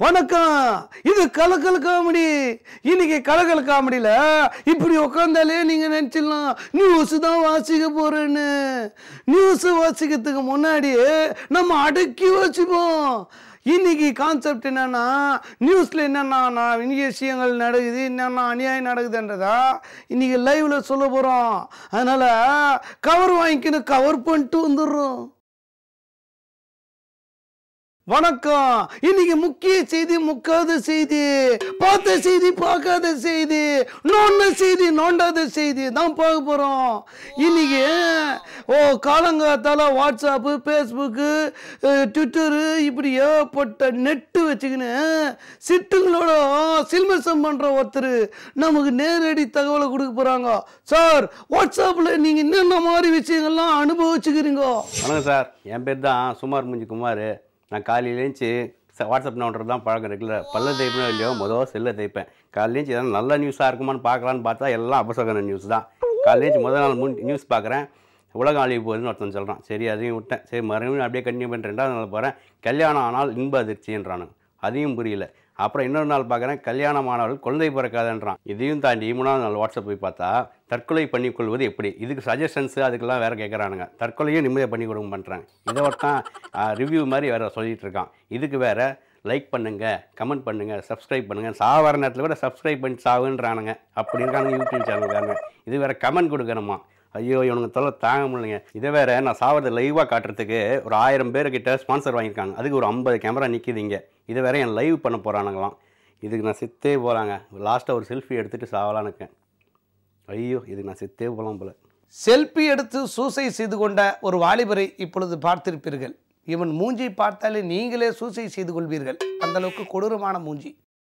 வணக்கம் இது கலக்கல் காமெடி இன்னைக்கு கலக்கல் காமெடியில இப்படி உட்காந்தாலே நீங்க நினைச்சிடலாம் நியூஸ் தான் வாசிக்க போறேன்னு நியூஸ் வாசிக்கிறதுக்கு முன்னாடி நம்ம அடக்கி வச்சுப்போம் இன்னைக்கு கான்செப்ட் என்னன்னா நியூஸ்ல என்னென்ன விஷயங்கள் நடக்குது என்னென்ன அநியாயம் நடக்குதுன்றதா இன்னைக்கு லைவ்ல சொல்ல போறோம் அதனால கவர் வாங்கிக்கணும் கவர் பண்ணிட்டு வந்துடுறோம் வணக்கம் இன்னைக்கு முக்கிய செய்தி முக்காத செய்தி பார்த்த செய்தி பார்க்காத செய்தி நோண்ட செய்தி நோண்டாத செய்தி தான் பார்க்க போறோம் இன்னைக்கு ஓ காலங்காத்தால வாட்ஸ்அப்பு ஃபேஸ்புக்கு ட்விட்டரு இப்படி ஏகப்பட்ட நெட்டு வச்சுக்கின்னு சிட்டுங்களோட சில்மசம் பண்ற ஒருத்தர் நமக்கு நேரடி தகவலை கொடுக்க போறாங்க சார் வாட்ஸ்அப்ல நீங்க என்னென்ன மாதிரி விஷயங்கள்லாம் அனுபவிச்சுக்கிறீங்க வணக்கம் சார் என் பேர் தான் சுமார் முஞ்சி குமார் நான் காலையிலேஞ்சி வாட்ஸ்அப் நோண்டுறது தான் பழக்கம் ரெகுலர் பல்ல தைப்பேன் இல்லையோ மொதல் செல்லை தைப்பேன் காலையிலேஞ்சி எதாவது நல்ல நியூஸாக இருக்குமான்னு பார்க்கலான்னு பார்த்தா எல்லாம் அபசகன நியூஸ் தான் காலையிலேஞ்சி முதல் நாள் முன் நியூஸ் பார்க்குறேன் உலகம் அழிவு போகுதுன்னு ஒருத்தன் சொல்கிறான் சரி அதையும் விட்டேன் சரி மறுபடியும் அப்படியே கண்டினியூ பண்ணி ரெண்டாவது நாள் போகிறேன் கல்யாணம் ஆனால் இன்ப அதிர்ச்சின்றானு அதையும் புரியல அப்புறம் இன்னொரு நாள் பார்க்குறேன் கல்யாணமானவர்கள் குழந்தை பிறக்காதுன்றான் இதையும் தாண்டி மூணாவது நாள் வாட்ஸ்அப் போய் பார்த்தா தற்கொலை பண்ணிக்கொள்வது எப்படி இதுக்கு சஜஷன்ஸு அதுக்கெல்லாம் வேறு கேட்குறானுங்க தற்கொலையும் நிம்மதியாக பண்ணி கொடுக்க பண்ணுறாங்க இதை ஒருத்தன் ரிவ்யூ மாதிரி வேறு சொல்லிட்டு இருக்கான் இதுக்கு வேறு லைக் பண்ணுங்க கமெண்ட் பண்ணுங்க சப்ஸ்கிரைப் பண்ணுங்க சாவர நேரத்தில் கூட சப்ஸ்கிரைப் பண்ணி சாவுன்றானுங்க அப்படி இருக்கானுங்க யூடியூப் சேனலுக்காரங்க இது வேற கமெண்ட் கொடுக்கணுமா ஐயோ இவனுக்கு தொல்லை தாங்க முடியலைங்க இதை வேற நான் சாவதை லைவாக காட்டுறதுக்கு ஒரு ஆயிரம் பேர்கிட்ட ஸ்பான்சர் வாங்கியிருக்காங்க அதுக்கு ஒரு ஐம்பது கேமரா நிற்கிது இங்கே இதை வேற என் லைவ் பண்ண போகிறானுங்களாம் இதுக்கு நான் செத்தே போகிறாங்க லாஸ்ட்டாக ஒரு செல்ஃபி எடுத்துகிட்டு சாவலான்னு இருக்கேன் ஐயோ இதுக்கு நான் செத்தே போகலாம் போல செல்ஃபி எடுத்து சூசை செய்து கொண்ட ஒரு வாலிபரை இப்பொழுது பார்த்திருப்பீர்கள் இவன் மூஞ்சி பார்த்தாலே நீங்களே சூசை செய்து கொள்வீர்கள் அந்த அளவுக்கு கொடூரமான மூஞ்சி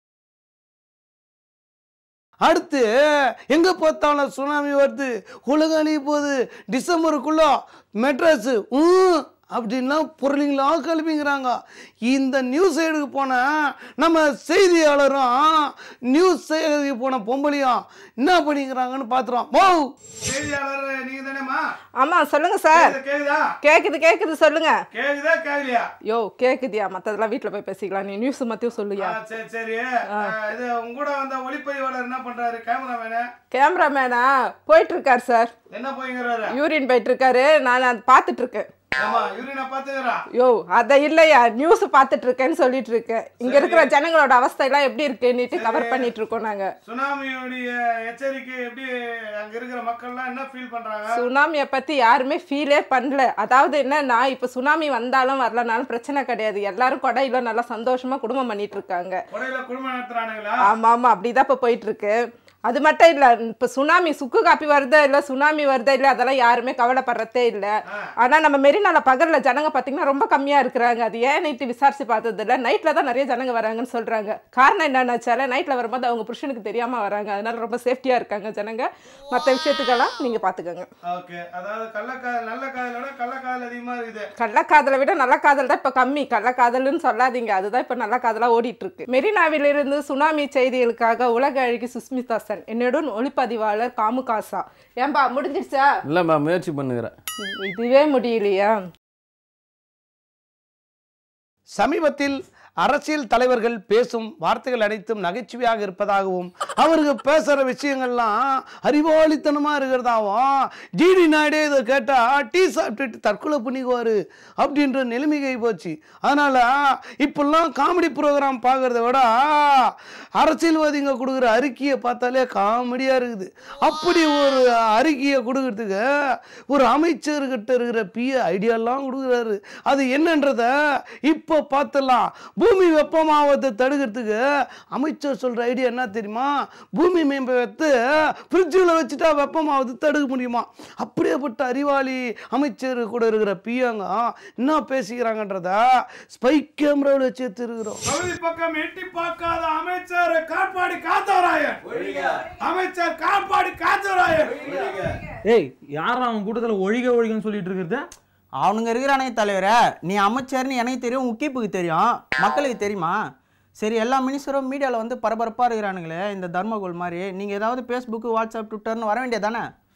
அடுத்து எங்க பார்த்தாலும் சுனாமி வருது உலக அழிய போகுது டிசம்பருக்குள்ள மெட்ராஸ் ஊ அப்படின்லாம் பொருளிங்களா கிளம்பிங்கிறாங்க இந்த நியூஸ் சைடுக்கு போன நம்ம செய்தியாளரும் நியூஸ் சைடுக்கு போன பொம்பளையும் என்ன பண்ணிக்கிறாங்கன்னு பார்த்துருவோம் ஓ செய்தியாளர் நீங்க தானேமா ஆமா சொல்லுங்க சார் கேக்குதா கேக்குது கேக்குது சொல்லுங்க கேக்குதா கேக்கலையா யோ கேக்குதியா மத்ததெல்லாம் வீட்ல போய் பேசிக்கலாம் நீ நியூஸ் மத்தியும் சொல்லுயா சரி சரி இது உங்க கூட வந்த ஒளிப்பதிவாளர் என்ன பண்றாரு கேமராமேனு கேமராமேனா போயிட்டு இருக்காரு சார் என்ன போய்ங்கிறாரு யூரின் போயிட்டு இருக்காரு நான் அதை பார்த்துட்டு இருக்கேன் ஆமா யூரினா பாத்துக்கிறான் யோ அத இல்லையா நியூஸ் பார்த்துட்டு இருக்கேன்னு சொல்லிட்டு இருக்கேன் இங்க இருக்கிற ஜனங்களோட அவஸ்தை எல்லாம் எப்படி இருக்குன்னுட்டு கவர் பண்ணிட்டு இருக்கோம் நாங்க சுனாமியோடைய எச்சரிக்கை எப்படி அங்க இருக்கிற மக்கள்லாம் என்ன ஃபீல் பண்றாங்க சுனாமியை பத்தி யாருமே ஃபீலே பண்ணல அதாவது என்னன்னா இப்ப சுனாமி வந்தாலும் வரலனாலும் பிரச்சனை கிடையாது எல்லாரும் கொடையில நல்லா சந்தோஷமா குடும்பம் பண்ணிட்டு இருக்காங்க கொடையில குடும்பம் நடத்துறானுங்களா ஆமா ஆமா அப்படிதான் இப்ப போயிட்டு இருக்கு அது மட்டும் இல்ல இப்ப சுனாமி சுக்கு காப்பி வருதா இல்ல சுனாமி வருதா இல்ல அதெல்லாம் யாருமே கவலைப்படுறதே இல்ல ஆனா நம்ம மெரினால பகல்ல ஜனங்க பாத்தீங்கன்னா ரொம்ப கம்மியா இருக்கிறாங்க அது ஏன் நைட்டு விசாரிச்சு பார்த்தது இல்ல நைட்ல தான் நிறைய ஜனங்க வராங்கன்னு சொல்றாங்க காரணம் என்னன்னாச்சால நைட்ல வரும்போது அவங்க புருஷனுக்கு தெரியாம வராங்க அதனால ரொம்ப சேஃப்டியா இருக்காங்க ஜனங்க மத்த விஷயத்துக்கெல்லாம் நீங்க பாத்துக்கோங்க ஓகே அதாவது கள்ளக்காதல் நல்ல காதலோட கள்ளக்காதல் அதிகமா இருக்குது கள்ளக்காதலை விட நல்ல காதல் தான் இப்ப கம்மி கள்ளக்காதல்னு சொல்லாதீங்க அதுதான் இப்ப நல்ல காதலா ஓடிட்டு இருக்கு மெரினாவிலிருந்து சுனாமி செய்திகளுக்காக உலக அழகி சுஸ்மிதா சென் என்னுடன் ஒளிப்பதிவாளர் காமுகாசா ஏன்பா முடிஞ்சிருச்சா இல்லைம்மா முயற்சி பண்ணுகிறேன் இதுவே முடியலையா சமீபத்தில் அரசியல் தலைவர்கள் பேசும் வார்த்தைகள் அனைத்தும் நகைச்சுவையாக இருப்பதாகவும் அவருக்கு பேசுகிற விஷயங்கள்லாம் அறிவாளித்தனமாக இருக்கிறதாகவும் ஜிடி நாயுடே இதை கேட்டால் டீ சாப்பிட்டுட்டு தற்கொலை பண்ணிக்குவார் அப்படின்ற நிலைமைகை போச்சு அதனால் இப்பெல்லாம் காமெடி ப்ரோக்ராம் பார்க்குறத விட அரசியல்வாதிங்க கொடுக்குற அறிக்கையை பார்த்தாலே காமெடியாக இருக்குது அப்படி ஒரு அறிக்கையை கொடுக்கறதுக்கு ஒரு அமைச்சர்கிட்ட இருக்கிற பிய ஐடியாலாம் கொடுக்குறாரு அது என்னன்றத இப்போ பார்த்துடலாம் பூமி வெப்பமாவதை தடுக்கிறதுக்கு அமைச்சர் சொல்கிற ஐடியா என்ன தெரியுமா பூமி மேம்பத்தை ஃப்ரிட்ஜில் வச்சுட்டா வெப்பமாவது தடுக்க முடியுமா அப்படியேப்பட்ட அறிவாளி அமைச்சர் கூட இருக்கிற பியங்க என்ன பேசிக்கிறாங்கன்றத ஸ்பைக் கேமராவில் வச்சு எடுத்துருக்கிறோம் பகுதி பக்கம் எட்டி பார்க்காத அமைச்சர் காட்பாடி காத்தவராயன் அமைச்சர் காட்பாடி காத்தவராயன் ஏய் யாரா அவன் கூட்டத்தில் ஒழிக ஒழிகன்னு சொல்லிட்டு இருக்கிறது அவனுங்க இருக்கிறானே தலைவரே நீ அமைச்சர்னு எனக்கு தெரியும் உக்கிப்புக்கு தெரியும் மக்களுக்கு தெரியுமா சரி எல்லா மினிஸ்டரும் மீடியாவில் வந்து பரபரப்பாக இருக்கிறானுங்களே இந்த தர்மகோல் மாதிரி நீங்கள் ஏதாவது ஃபேஸ்புக்கு வாட்ஸ்அப் ட்விட்டர்னு வர வேண்டியதானே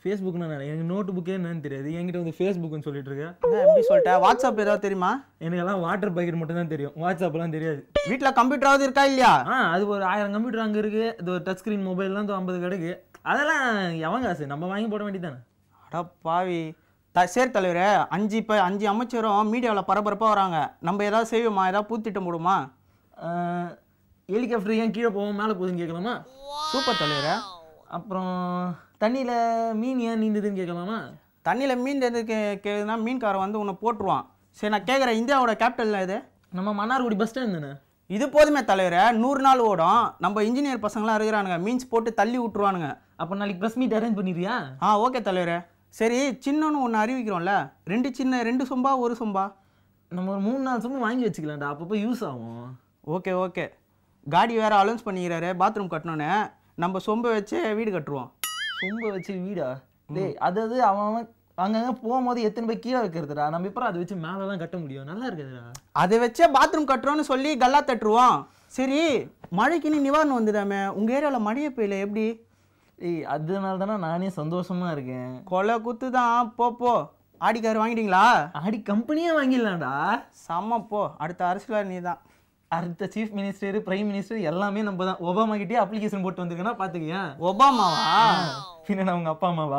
ஃபேஸ்புக்னு நான் எனக்கு நோட்டு புக்கே என்னன்னு தெரியாது என்கிட்ட வந்து ஃபேஸ்புக்னு சொல்லிட்டு இருக்க என்ன எப்படி சொல்லிட்டேன் வாட்ஸ்அப் ஏதாவது தெரியுமா எனக்கு எல்லாம் வாட்டர் பாக்கெட் மட்டும் தான் தெரியும் வாட்ஸ்அப்லாம் தெரியாது வீட்டில் கம்ப்யூட்டராவது இருக்கா இல்லையா ஆ அது ஒரு ஆயிரம் கம்ப்யூட்டர் அங்கே இருக்கு இது ஒரு டச் ஸ்க்ரீன் மொபைல்லாம் ஐம்பது கிடக்கு அதெல்லாம் எவன் காசு நம்ம வாங்கி போட வேண்டியதானே அட பாவி த சரி தலைவரே அஞ்சு இப்போ அஞ்சு அமைச்சரும் மீடியாவில் பரபரப்பாக வராங்க நம்ம ஏதாவது செய்வோமா ஏதாவது பூத்திட்டம் போடுமா ஹெலிகாப்டர் ஏன் கீழே போவோம் மேலே போகுதுன்னு கேட்கலாமா சூப்பர் தலைவரே அப்புறம் தண்ணியில் மீன் ஏன் நீந்துதுன்னு கேட்கலாமா தண்ணியில் மீன் எது கே கேக்குதுன்னா மீன்காரன் வந்து உன்னை போட்டுருவான் சரி நான் கேட்குறேன் இந்தியாவோட கேபிட்டல் இது நம்ம மன்னார்குடி பஸ் ஸ்டாண்ட் தானே இது போதுமே தலைவரே நூறு நாள் ஓடும் நம்ம இன்ஜினியர் பசங்களாம் இருக்கிறானுங்க மீன்ஸ் போட்டு தள்ளி விட்டுருவானுங்க அப்போ நாளைக்கு ப்ரெஸ் மீட் அரேஞ்ச் பண்ணிடுறியா ஆ ஓகே தலைவரே சரி சின்னன்னு ஒன்று அறிவிக்கிறோம்ல ரெண்டு சின்ன ரெண்டு சொம்பா ஒரு சொம்பா நம்ம ஒரு மூணு நாலு சும்மா வாங்கி வச்சுக்கலாம்டா அப்பப்போ யூஸ் ஆகும் ஓகே ஓகே காடி வேற அலௌன்ஸ் பண்ணிக்கிறாரு பாத்ரூம் கட்டணுன்னு நம்ம சொம்பை வச்சு வீடு கட்டுருவோம் சொம்ப வச்சு வீடா டேய் அது அது அவன் அவன் அங்கங்க போகும்போது எத்தனை போய் கீழே வைக்கிறதுடா நம்ம இப்போ அதை வச்சு மேலெல்லாம் கட்ட முடியும் நல்லா இருக்குதுடா அதை வச்சே பாத்ரூம் கட்டுறோன்னு சொல்லி கல்லா தட்டுருவோம் சரி மழைக்குன்னு நிவாரணம் வந்துடாமே உங்கள் ஏரியாவில் மழையே பெய்யல எப்படி ஏய் அதனால தானே நானே சந்தோஷமா இருக்கேன் கொலை குத்து தான் போ போ ஆடிக்கார் வாங்கிட்டீங்களா ஆடி கம்பெனியே வாங்கிடலாம்டா செம்ம போ அடுத்த அரசியல் நீ தான் அடுத்த சீஃப் மினிஸ்டர் பிரைம் மினிஸ்டர் எல்லாமே நம்ம தான் ஒபாமா கிட்டே அப்ளிகேஷன் போட்டு வந்திருக்கேன்னா பார்த்துக்கேன் ஒபாமாவா பின்ன அவங்க அப்பா அம்மாவா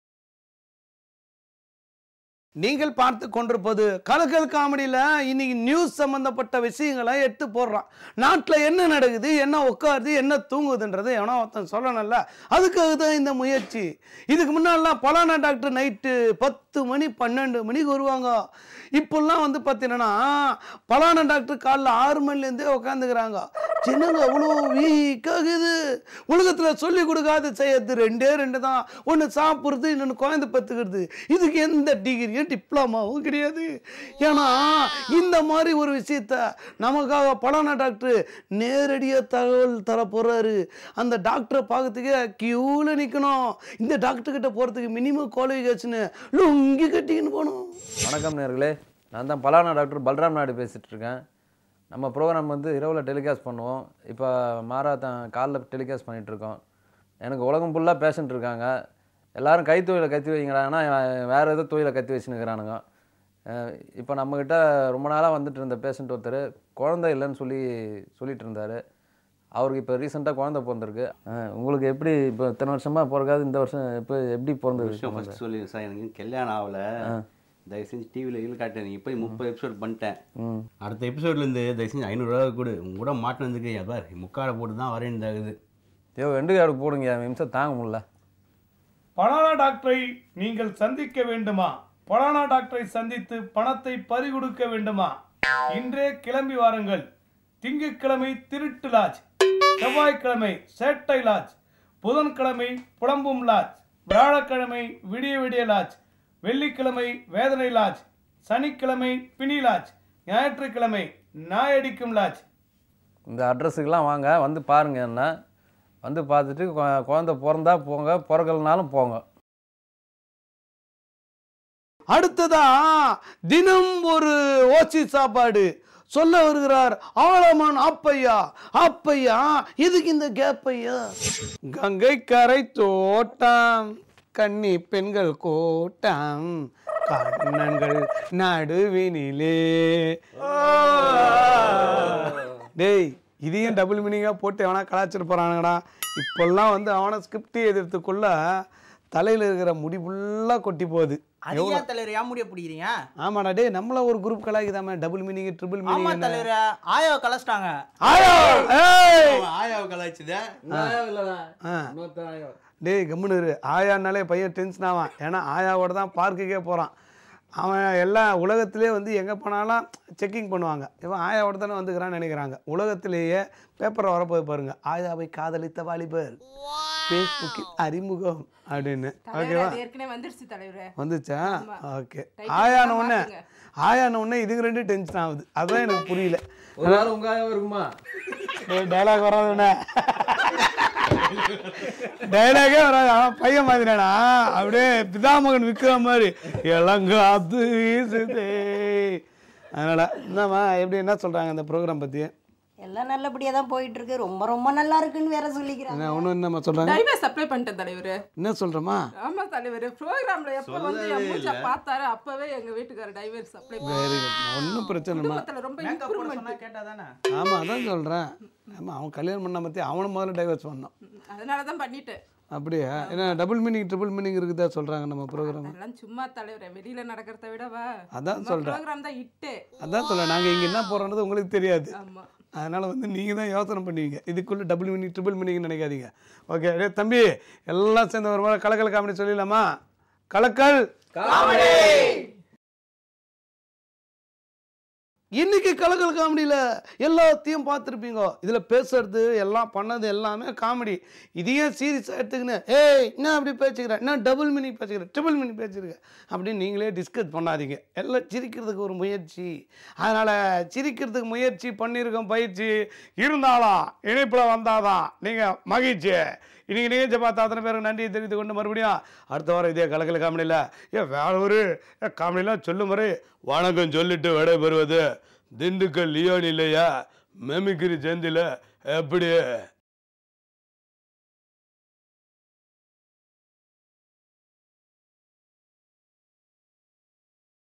நீங்கள் பார்த்து கொண்டிருப்பது கலக்கல் காமெடியில் இன்னைக்கு நியூஸ் சம்பந்தப்பட்ட விஷயங்களை எடுத்து போடுறான் நாட்டில் என்ன நடக்குது என்ன உட்காருது என்ன தூங்குதுன்றதை எவனோ ஒருத்தன் சொல்லணும்ல அதுக்காக தான் இந்த முயற்சி இதுக்கு முன்னாடிலாம் பலானா டாக்டர் நைட்டு பத்து மணி பன்னெண்டு மணிக்கு வருவாங்க இப்போல்லாம் வந்து பார்த்தீங்கன்னா பலானா டாக்டர் காலைல ஆறு மணிலேருந்தே உட்காந்துக்கிறாங்க சின்னங்க அவ்வளோ வீக்காகுது உலகத்தில் சொல்லி கொடுக்காத செய்யறது ரெண்டே ரெண்டு தான் ஒன்று சாப்பிட்றது இன்னொன்று குழந்தை பத்துக்கிறது இதுக்கு எந்த டிகிரியும் டிப்ளமாவும் கிடையாது ஏன்னா இந்த மாதிரி ஒரு விஷயத்த நமக்காக பலானா டாக்டர் நேரடியாக தகவல் தர போகிறாரு அந்த டாக்டரை பார்க்கறதுக்கே க்யூவில் நிற்கணும் இந்த டாக்டர் கிட்ட போகிறதுக்கு மினிமம் குவாலிஃபிகேஷனு லுங்கி கட்டிக்கின்னு போகணும் வணக்கம் நேர்களே நான் தான் பலானா டாக்டர் பல்ராம் நாயுடு பேசிகிட்டு இருக்கேன் நம்ம ப்ரோக்ராம் வந்து இரவில் டெலிகாஸ்ட் பண்ணுவோம் இப்போ மாராத்தான் காலைல டெலிகாஸ்ட் பண்ணிகிட்டு இருக்கோம் எனக்கு உலகம் ஃபுல்லாக பேஷண்ட் இருக்காங்க எல்லாரும் கைத்தொழிலை கத்தி வைங்கடாங்கன்னா வேறு ஏதோ தொழிலை கத்தி வச்சுன்னுக்கிறானுங்க இப்போ நம்மக்கிட்ட ரொம்ப நாளாக வந்துட்டு இருந்த பேஷண்ட் ஒருத்தர் குழந்தை இல்லைன்னு சொல்லி சொல்லிட்டு இருந்தார் அவருக்கு இப்போ ரீசெண்டாக குழந்தை பிறந்திருக்கு அஹ், உங்களுக்கு எப்படி இப்போ இத்தனை வருஷமாக பிறக்காது இந்த வருஷம் இப்போ எப்படி விஷயம் பிறந்தது ஃபஸ்ட் சொல்லி சார் எனக்கு இன்னும் கல்யாணம் ஆகலை தயவு செஞ்சு டிவியில் இதில் காட்டுறேன் இப்போ முப்பது எபிசோட் பண்ணிட்டேன் ம் அடுத்த எபிசோட்லேருந்து தயவு செஞ்சு ஐநூறுரூவா கொடு உங்க கூட மாட்டினதுக்கு எப்பார் முக்காடை போட்டு தான் வரேன்தாகுது ஐயோ வெண்டு கார்டு போடுங்க நிமிஷம் தாங்க முடியல பனானா டாக்டரை நீங்கள் சந்திக்க வேண்டுமா பனானா டாக்டரை சந்தித்து பணத்தை பறிகொடுக்க வேண்டுமா இன்றே கிளம்பி வாருங்கள் திங்கட்கிழமை திருட்டு லாட்ஜ் செவ்வாய்க்கிழமை சேட்டை லாட்ஜ் புதன்கிழமை புலம்பும் லாட்ஜ் வியாழக்கிழமை விடிய விடிய லாட்ஜ் வெள்ளிக்கிழமை வேதனை லாட்ஜ் சனிக்கிழமை பினி லாட்ஜ் ஞாயிற்றுக்கிழமை நாயடிக்கும் லாட்ஜ் இந்த அட்ரஸுக்கெல்லாம் வாங்க வந்து பாருங்க என்ன வந்து பார்த்துட்டு கொ- குழந்தை பிறந்தா போங்க பிறக்கலனாலும் போங்க அடுத்ததா தினம் ஒரு ஓச்சி சாப்பாடு சொல்ல வருகிறார் ஆழமான் ஆப்பையா ஆப்பையா எதுக்கு இந்த கேப்பையா கங்கை கரை தோட்டம் கன்னி பெண்கள் கோட்டம் கண்ணன்கள் நடுவினிலே டேய் இதையும் டபுள் மீனிங்காக போட்டு எவனா கலாச்சிட்டு போகிறானுங்கடா இப்போல்லாம் வந்து அவனை ஸ்கிரிப்ட் எதிர்த்துக்குள்ள தலையில் இருக்கிற முடி ஃபுல்லாக கொட்டி போகுது அதிகா தலைவர் ஏன் முடிய பிடிக்கிறீங்க ஆமாடா டேய் நம்மள ஒரு குரூப் கலாய்க்குதாமே டபுள் மீனிங் ட்ரிபிள் ஆமா மீனிங் தலைவர் ஆயோ கலைச்சிட்டாங்க ஆயா ஏய் ஆயாவை கலாய்ச்சுதா ஆ. டேய் கம்முனு இரு ஆயானாலே பையன் டென்ஷன் ஆவான் ஏன்னா ஆயாவோட தான் பார்க்குக்கே போகிறான் அவன் எல்லா உலகத்திலே வந்து எங்கே போனாலும் செக்கிங் பண்ணுவாங்க இவன் ஆயாவோட தானே வந்துக்கிறான்னு நினைக்கிறாங்க உலகத்திலேயே பேப்பரில் வரப்போது பாருங்க ஆயாவை காதலித்த வாலிபர் ஃபேஸ்புக்கில் அறிமுகம் அப்படின்னு ஓகேவா அது ஏற்கனவே வந்துருச்சு தலைவரே வந்துச்சா ஓகே Title ஆயான எல்லாம் உடனே மாத்துங்க. ஆயான உடனே இதுக்கு ரெண்டு டென்ஷன் ஆகுது அதுதான் எனக்கு புரியல ஒரு நாள் உங்க ஆயா இருக்குமா டைலாக் வராதுண்ணே டைலாகே வராது அவன் பையன் மாதிரினா அப்படியே பிதாமகன் விற்கிற மாதிரி இளங்காத்து வீசுதே அதனால என்னம்மா எப்படி என்ன சொல்றாங்க இந்த ப்ரோக்ராம் பத்தி எல்லாம் நல்லபடியாக தான் போயிட்டு இருக்கு ரொம்ப ரொம்ப நல்லா இருக்குன்னு வேற சொல்லிக்கிறாங்க என்ன ஒன்று என்னம்மா சொல்கிறாங்க டைவர்ஸ் அப்ளை பண்ணிட்டேன் தலைவர் என்ன சொல்கிறோமா ஆமா தலைவர் ப்ரோக்ராம்ல எப்ப வந்து என் மூச்சை பார்த்தாரு அப்பவே எங்க வீட்டுக்காரர் டைவர்ஸ் அப்ளை வெரி குட் ஒன்றும் பிரச்சனைமா குடும்பத்துல ரொம்ப இம்ப்ரூவ்மெண்ட் கேட்டா தானே ஆமாம் அதான் சொல்கிறேன் ஆமாம் அவன் கல்யாணம் பண்ண பற்றி அவனை முதல்ல டைவர்ஸ் பண்ணான் அதனால தான் பண்ணிட்டேன் அப்படியா என்ன டபுள் மீனிங் ட்ரிபிள் மீனிங் இருக்குதா சொல்கிறாங்க நம்ம ப்ரோக்ராம் அதெல்லாம் சும்மா தலைவரே வெளியில நடக்கிறத விடவா அதான் சொல்கிறேன் ப்ரோக்ராம் தான் இட்டு அதான் சொல்கிறேன் நாங்கள் இங்கே என்ன போகிறோன்றது உங்களுக்கு தெரியாது ஆமா அதனால் வந்து நீங்கள் தான் யோசனை பண்ணுவீங்க இதுக்குள்ளே டபுள் மினிங் ட்ரிபிள் மினிங்னு நினைக்காதீங்க ஓகே டேய் தம்பி எல்லாம் சேர்ந்து ஒரு மாதிரி கலக்கல் காமெடி சொல்லிடலாமா கலக்கல் இன்னைக்கு கலக்கல் காமெடியில் எல்லாத்தையும் பார்த்துருப்பீங்க இதில் பேசுறது எல்லாம் பண்ணது எல்லாமே காமெடி இதையே சீரியஸாக எடுத்துக்கின்னு ஏய் என்ன அப்படி பேச்சுக்கிறேன் என்ன டபுள் மினிங் பேச்சுக்கிறேன் ட்ரிபிள் மினிங் பேச்சுருக்கேன் அப்படின்னு நீங்களே டிஸ்கஸ் பண்ணாதீங்க எல்லாம் சிரிக்கிறதுக்கு ஒரு முயற்சி அதனால் சிரிக்கிறதுக்கு முயற்சி பண்ணியிருக்கோம் பயிற்சி இருந்தாலும் இணைப்பில் வந்தாதான் நீங்கள் மகிழ்ச்சி இன்னைக்கு நிகழ்ச்சி பார்த்த அத்தனை பேருக்கு நன்றியை தெரிவித்து கொண்டு மறுபடியும் அடுத்த வாரம் இதே கலக்கல் காமெடியில் ஏ வேற ஒரு காமெடிலாம் சொல்லும் முறை வணக்கம் சொல்லிட்டு விடைபெறுவது திண்டுக்கல் லியோன் இல்லையா மெமிக்கிரி செந்தில் எப்படி